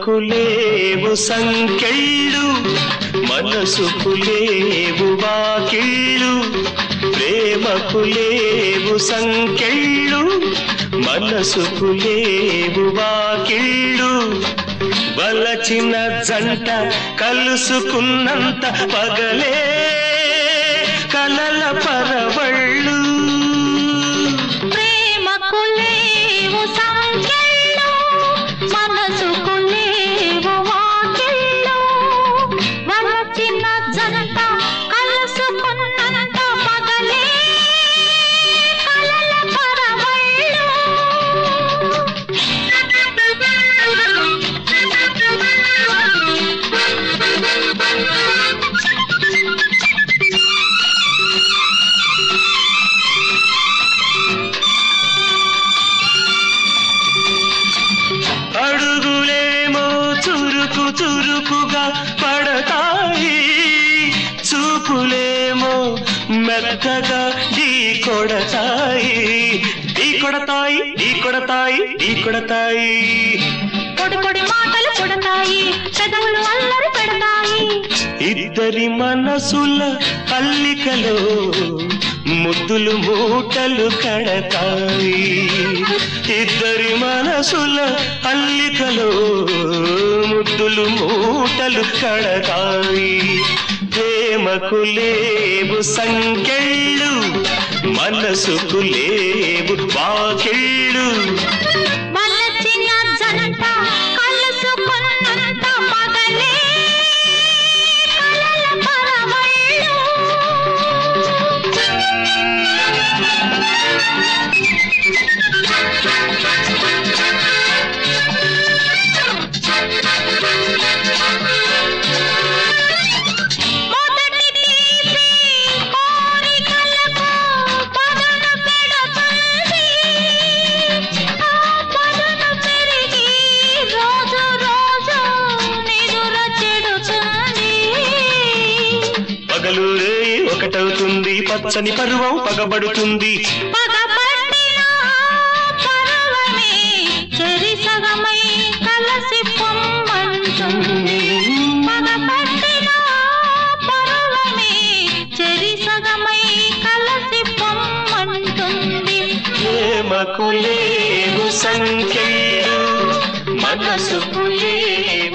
ప్రేమకు లేవు సంకెళ్ళు మనసుకు లేవు వాకిళ్ళు ప్రేమకు లేవు సంకెళ్ళు మనసుకు లేవు వాకిళ్ళు వలచిన జంట కలుసుకున్నంత పగలే కలల పరవళ్ళు ప్రేమకు లేవు సంఖ్యలు మనసుకు లేవు వాకిళ్ళు వలచిన జంట కలుసుకున్నంత పగలే కలల పరవళ్ళు అడుగులేమో చురుకు చురుకుగా పడతాయి చూపులేమో మెత్తగా ఢీ కొడతాయి ఢీ కొడతాయి ఢీ కొడతాయి ఢీ కొడతాయి పొడి పొడి మాటలు కొడతాయి పెదవులు అల్లరి పెడతాయి ఇద్దరి మనసుల అల్లికలో ముద్దులు మూటలు కడతాయి ఇద్దరి మనసుల అల్లికలో ముద్దులు మూటలు కడతాయి ప్రేమకు లేవు సంకెళ్ళు మనసుకు లేవు వాకిళ్ళు వలచిన జంట కలుసుకున్నంత పగలే కలల పరవళ్ళు మొదటి తీపి కోరికలకు పదును పెడుతుంది. ఆ పదును పెరిగి రోజు రోజు నిదుర చెడుతుంది. పగలు రేయి ఒకటవుతుంది పచ్చని పరువం పగబడుతుంది పగపట్టిన పర్వమే చెరిసగమై కలసి పొమ్మంటుంది. పగపట్టిన పర్వమే చెరిసగమై కలసి పొమ్మంటుంది. ప్రేమకు లేవు సంఖ్యలు మనసుకు లేవు